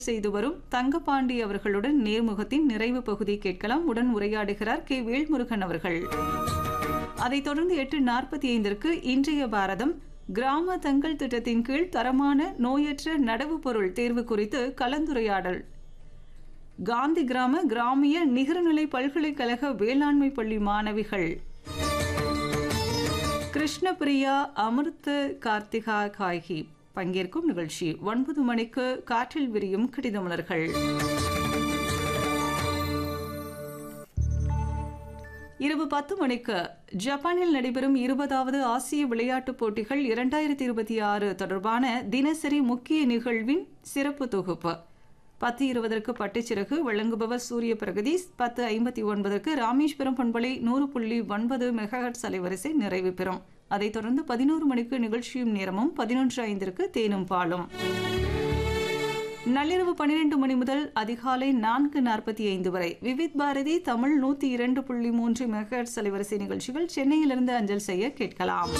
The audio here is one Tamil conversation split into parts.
செய்து வரும் தங்கபாண்டி அவர்களுடன் நேர்முகத்தின் நிறைவு பகுதி கேட்கலாம் உடன் உரையாடுகிறார் கே வேல்முருகன் அவர்கள் அதைத் தொடர்ந்து எட்டு நாற்பத்தி ஐந்திற்கு இன்றைய பாரதம் கிராம தங்கள் திட்டத்தின் கீழ் தரமான நோயற்ற நடவு பொருள் தேர்வு குறித்து கலந்துரையாடல் காந்தி கிராம கிராமிய நிகர்நிலை பல்கலைக்கழக வேளாண்மை பள்ளி மாணவிகள் கிருஷ்ணபிரியா அமிர்த கார்த்திகா காய்கி பங்கேற்கும் நிகழ்ச்சி ஒன்பது மணிக்கு காற்றில் விரியும் கடிதமலர்கள் இரவு பத்து மணிக்கு ஜப்பானில் நடைபெறும் இருபதாவது ஆசிய விளையாட்டுப் போட்டிகள் இரண்டாயிரத்தி இருபத்தி ஆறு தொடர்பான தினசரி முக்கிய நிகழ்வின் சிறப்பு தொகுப்பு பத்து இருபதற்கு பட்டுச்சிறகு வழங்குபவர் சூரிய பிரகதீஷ் பத்து ஐம்பத்தி ஒன்பதற்கு ராமேஸ்வரம் பண்பலை நூறு புள்ளி ஒன்பது மெகாஹட் அலைவரிசை நிறைவு பெறும் அதைத் தொடர்ந்து பதினோரு மணிக்கு நிகழ்ச்சியும் நேரமும் பதினொன்று ஐந்திற்கு தேனும் பாலும் நள்ளிரவு பன்னிரண்டு மணி முதல் அதிகாலை நான்கு நாற்பத்தி ஐந்து வரை விவித் பாரதி தமிழ் நூத்தி இரண்டு புள்ளி மூன்று மெகாஹட் அலைவரிசை நிகழ்ச்சிகள் சென்னையிலிருந்து அஞ்சல் செய்ய கேட்கலாம்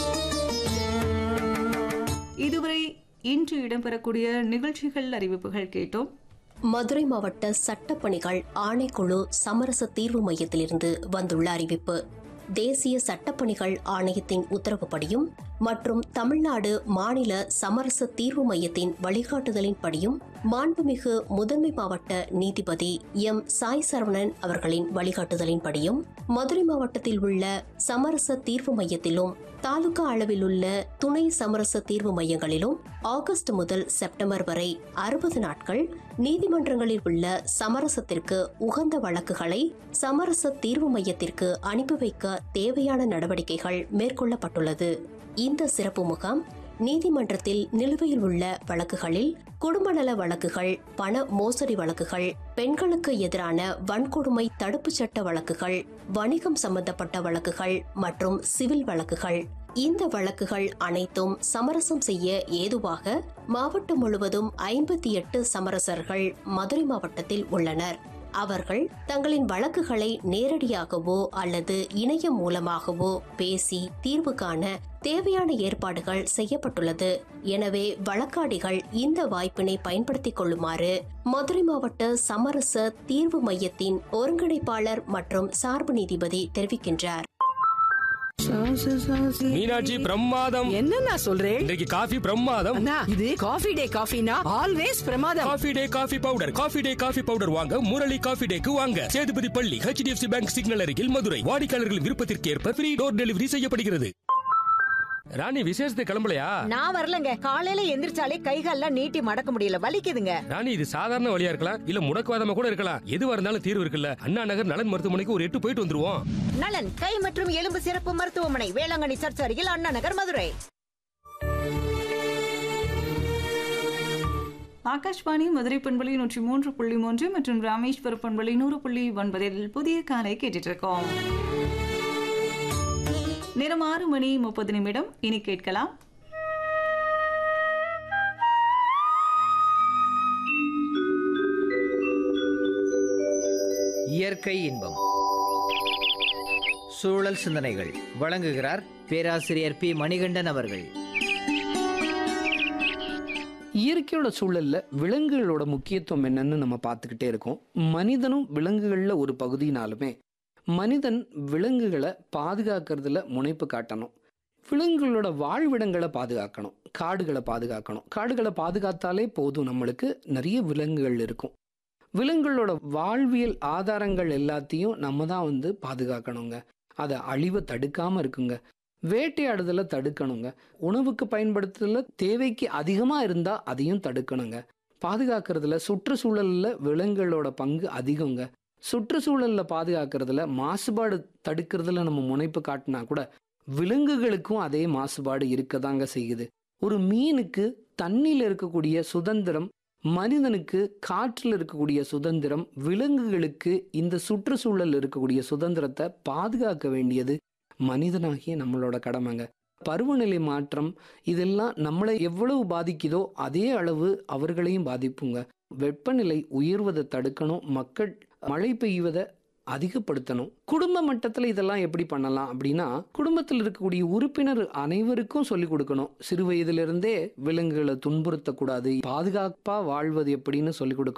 இதுவரை இன்று இடம்பெறக்கூடிய நிகழ்ச்சிகள் அறிவிப்புகள் கேட்டோம் மதுரை மாவட்ட சட்டப்பணிகள் ஆணைக்குழு சமரச தீர்வு மையத்திலிருந்து வந்துள்ள அறிவிப்பு தேசிய சட்டப்பணிகள் ஆணையத்தின் உத்தரவுப்படியும் மற்றும் தமிழ்நாடு மாநில சமரச தீர்வு மையத்தின் வழிகாட்டுதலின்படியும் மாண்புமிகு முதன்மை மாவட்ட நீதிபதி எம் சாய் சரவணன் அவர்களின் வழிகாட்டுதலின்படியும் மதுரை மாவட்டத்தில் உள்ள சமரச தீர்வு மையத்திலும் தாலுகா அளவில் உள்ள துணை சமரச தீர்வு மையங்களிலும் ஆகஸ்ட் முதல் செப்டம்பர் வரை அறுபது நாட்கள் நீதிமன்றங்களில் உள்ள சமரசத்திற்கு உகந்த வழக்குகளை சமரச தீர்வு மையத்திற்கு அனுப்பி வைக்க தேவையான நடவடிக்கைகள் மேற்கொள்ளப்பட்டுள்ளது இந்த சிறப்பு முகாம் நீதிமன்றத்தில் நிலுவையில் உள்ள வழக்குகளில் குடும்ப நல வழக்குகள் பண மோசடி வழக்குகள் பெண்களுக்கு எதிரான வன்கொடுமை தடுப்புச் சட்ட வழக்குகள் வணிகம் சம்பந்தப்பட்ட வழக்குகள் மற்றும் சிவில் வழக்குகள் இந்த வழக்குகள் அனைத்தும் சமரசம் செய்ய ஏதுவாக மாவட்டம் முழுவதும் ஐம்பத்தி எட்டு சமரசர்கள் மதுரை மாவட்டத்தில் உள்ளனர் அவர்கள் தங்களின் வழக்குகளை நேரடியாகவோ அல்லது இணையம் மூலமாகவோ பேசி தீர்வு காண தேவையான ஏற்பாடுகள் செய்யப்பட்டுள்ளது எனவே வழக்காடிகள் இந்த வாய்ப்பினை பயன்படுத்திக் கொள்ளுமாறு மதுரை மாவட்ட சமரச தீர்வு மையத்தின் ஒருங்கிணைப்பாளர் மற்றும் சார்பு நீதிபதி தெரிவிக்கின்றார் மீனாட்சி பிரமாதம் என்ன நான் சொல்றேன் இன்றைக்கு காஃபி பிரமாதம் அண்ணா இது காஃபி டே காஃபினா ஆல்வேஸ் பிரமாதம் coffee day coffee powder coffee day coffee powder வாங்க முரளி காஃபி டேக்கு வாங்க சேதுபதி பள்ளி ஹெச்டிஎஃப்சி பேங்க் சிக்னல் அருகில் மதுரை வாடிக்கையாளர்களின் விருப்பத்திற்கு ஏற்ப ஃப்ரீ டோர் டெலிவரி செய்யப்படுகிறது ராணி விசேஷத்தை கிளம்பலையா நான் வரலங்க காலையில எந்திரிச்சாலே கைகால்லாம் நீட்டி மடக்க முடியல வலிக்குதுங்க ராணி இது சாதாரண வழியா இருக்கலாம் இல்ல முடக்குவாதமா கூட இருக்கலாம் எதுவா இருந்தாலும் தீர்வு இருக்குல்ல அண்ணா நகர் நலன் மருத்துவமனைக்கு ஒரு எட்டு போயிட்டு வந்துருவோம் நலன் கை மற்றும் எலும்பு சிறப்பு மருத்துவமனை வேளாங்கண்ணி சர்ச் அருகில் அண்ணா நகர் மதுரை ஆகாஷ்வாணி மதுரை பண்பலை நூற்றி மூன்று புள்ளி மூன்று மற்றும் ராமேஸ்வர பண்பலை நூறு புள்ளி ஒன்பதில் புதிய காலை கேட்டுட்டு இருக்கோம் நேரம் ஆறு மணி முப்பது நிமிடம் இனி கேட்கலாம் இயற்கை இன்பம் சூழல் சிந்தனைகள் வழங்குகிறார் பேராசிரியர் பி மணிகண்டன் அவர்கள் இயற்கையோட சூழல்ல விலங்குகளோட முக்கியத்துவம் என்னன்னு நம்ம பார்த்துக்கிட்டே இருக்கோம் மனிதனும் விலங்குகளில் ஒரு பகுதினாலுமே மனிதன் விலங்குகளை பாதுகாக்கிறதுல முனைப்பு காட்டணும் விலங்குகளோட வாழ்விடங்களை பாதுகாக்கணும் காடுகளை பாதுகாக்கணும் காடுகளை பாதுகாத்தாலே போதும் நம்மளுக்கு நிறைய விலங்குகள் இருக்கும் விலங்குகளோட வாழ்வியல் ஆதாரங்கள் எல்லாத்தையும் நம்ம தான் வந்து பாதுகாக்கணுங்க அதை அழிவை தடுக்காம இருக்குங்க வேட்டையாடுதலை தடுக்கணுங்க உணவுக்கு பயன்படுத்துதல தேவைக்கு அதிகமாக இருந்தால் அதையும் தடுக்கணுங்க பாதுகாக்கிறதுல சுற்றுச்சூழலில் விலங்குகளோட பங்கு அதிகங்க சுற்றுச்சூழலில் பாதுகாக்கிறதுல மாசுபாடு தடுக்கிறதுல நம்ம முனைப்பு காட்டினா கூட விலங்குகளுக்கும் அதே மாசுபாடு இருக்கதாங்க செய்யுது ஒரு மீனுக்கு தண்ணியில் இருக்கக்கூடிய சுதந்திரம் மனிதனுக்கு காற்றில் இருக்கக்கூடிய சுதந்திரம் விலங்குகளுக்கு இந்த சுற்றுச்சூழல் இருக்கக்கூடிய சுதந்திரத்தை பாதுகாக்க வேண்டியது மனிதனாகிய நம்மளோட கடமைங்க பருவநிலை மாற்றம் இதெல்லாம் நம்மளை எவ்வளவு பாதிக்குதோ அதே அளவு அவர்களையும் பாதிப்புங்க வெப்பநிலை உயர்வதை தடுக்கணும் மக்கள் மழை பெய்வதை அதிகப்படுத்தணும் குடும்ப மட்டத்தில் இதெல்லாம் எப்படி பண்ணலாம் அப்படின்னா குடும்பத்தில் இருக்கக்கூடிய உறுப்பினர் அனைவருக்கும் சொல்லிக் கொடுக்கணும் சிறு வயதிலிருந்தே விலங்குகளை துன்புறுத்தக்கூடாது பாதுகாப்பாக வாழ்வது எப்படின்னு சொல்லிக் கொடுக்கணும்